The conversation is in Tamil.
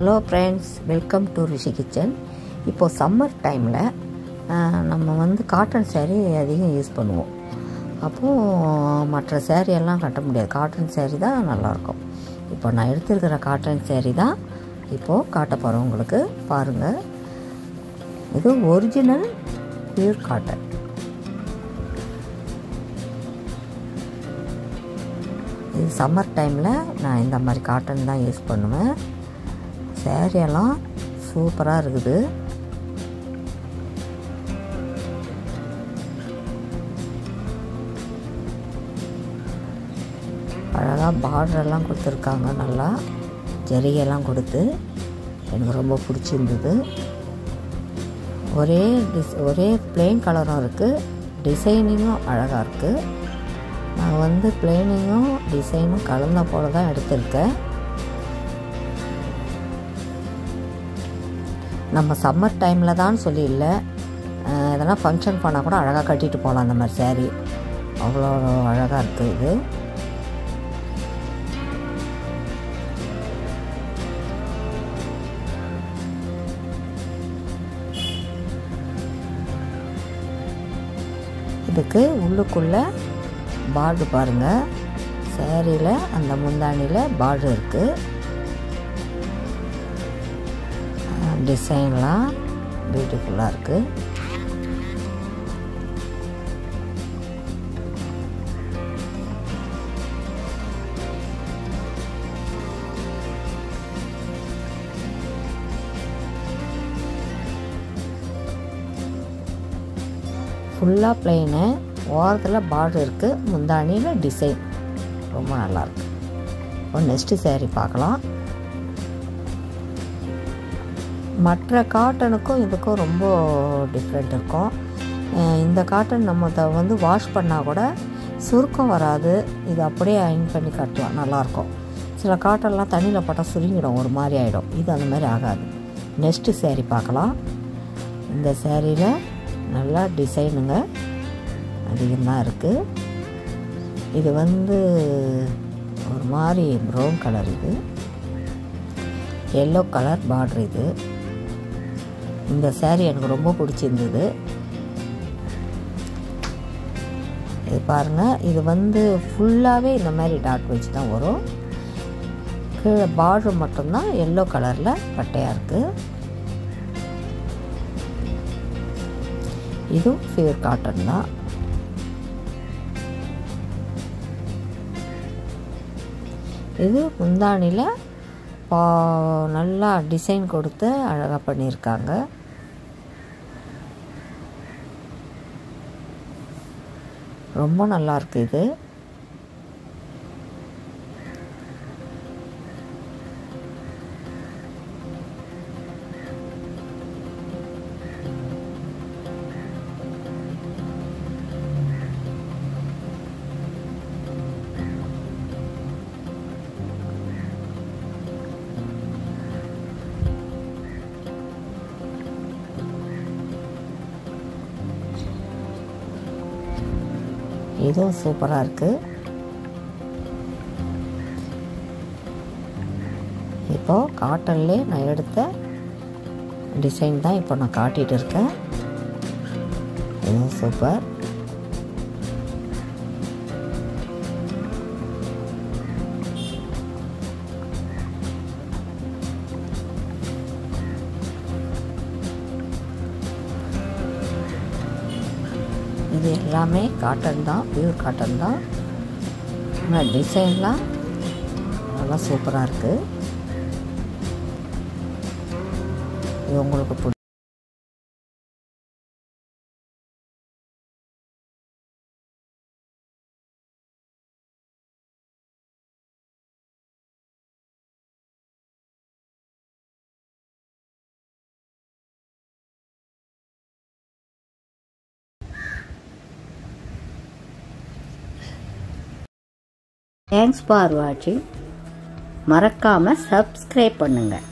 hello friends welcome to Rishi Kitchen இப்போது சம்மர் டைமில் நம்ம வந்து காட்டன் சேரீ அதிகம் யூஸ் பண்ணுவோம் அப்போது மற்ற சேரீ எல்லாம் கட்ட முடியாது காட்டன் சேரீ தான் நல்லாயிருக்கும் இப்போ நான் எடுத்திருக்கிற காட்டன் சேரீ தான் இப்போது காட்ட போகிறேன் உங்களுக்கு பாருங்கள் இது ஒரிஜினல் பியூர் காட்டன் இது சம்மர் டைமில் நான் இந்த மாதிரி காட்டன் தான் யூஸ் பண்ணுவேன் சேரீயெல்லாம் சூப்பராக இருக்குது அழகாக பார்டரெல்லாம் கொடுத்துருக்காங்க நல்லா ஜரிகையெல்லாம் கொடுத்து எனக்கு ரொம்ப பிடிச்சிருந்தது ஒரே டிஸ் ஒரே பிளெயின் கலரும் இருக்குது டிசைனிங்கும் அழகாக இருக்குது நான் வந்து பிளெயினிங்கும் டிசைனும் கலந்த போல தான் எடுத்திருக்கேன் நம்ம சம்மர் டைமில் தான் சொல்லி இல்லை எதனா ஃபங்க்ஷன் பண்ணால் கூட அழகாக கட்டிட்டு போகலாம் அந்த மாதிரி சேரீ அவ்வளோ அழகாக இருக்குது இது இதுக்கு உள்ளுக்குள்ளே பார்டு பாருங்கள் சேரீயில் அந்த முந்தானியில் பார்டு இருக்குது டிசைன்லாம் பியூட்டிஃபுல்லாக இருக்குது ஃபுல்லாக பிளெயினு ஓரத்தில் பார்டர் இருக்குது முந்தானியில் டிசைன் ரொம்ப நல்லாயிருக்கு இப்போ நெக்ஸ்ட்டு சேரீ பார்க்கலாம் மற்ற காட்டனுக்கும் இதுக்கும் ரொம்ப டிஃப்ரெண்ட் இருக்கும் இந்த காட்டன் நம்ம த வந்து வாஷ் பண்ணால் கூட சுருக்கம் வராது இது அப்படியே அயன் பண்ணி கட்டலாம் நல்லாயிருக்கும் சில காட்டன்லாம் தண்ணியில் போட்டால் சுருங்கிடும் ஒரு மாதிரி ஆகிடும் இது அந்த மாதிரி ஆகாது நெக்ஸ்ட்டு சேரீ பார்க்கலாம் இந்த சேரீயில் நல்லா டிசைனுங்க அதிகமாக இருக்குது இது வந்து ஒரு மாதிரி ப்ரௌன் கலர் இது எல்லோ கலர் பார்ட்ரு இது இந்த சேரீ எனக்கு ரொம்ப பிடிச்சிருந்தது இது பாருங்கள் இது வந்து ஃபுல்லாகவே இந்த மாதிரி டாட் வச்சு தான் வரும் கீழே பார்டர் மட்டும்தான் எல்லோ கலரில் பட்டையாக இருக்குது இதுவும் பியூர் காட்டன் தான் இது முந்தானியில் பா நல்லா டிசைன் கொடுத்து அழகாக பண்ணியிருக்காங்க ரொம்ப நல்லாயிருக்கு இது இதுவும் சூப்பராக இருக்குது இப்போது காட்டன்லே நான் எடுத்த டிசைன் தான் இப்போ நான் காட்டிகிட்டு இருக்கேன் இதுவும் சூப்பர் இது எல்லாமே காட்டன் தான் பியூர் காட்டன் தான் ஆனால் டிசைன்லாம் நல்லா சூப்பராக இருக்குது இது உங்களுக்கு பிடி தேங்க்ஸ் ஃபார் வாட்சிங் மறக்காமல் சப்ஸ்கிரைப் பண்ணுங்கள்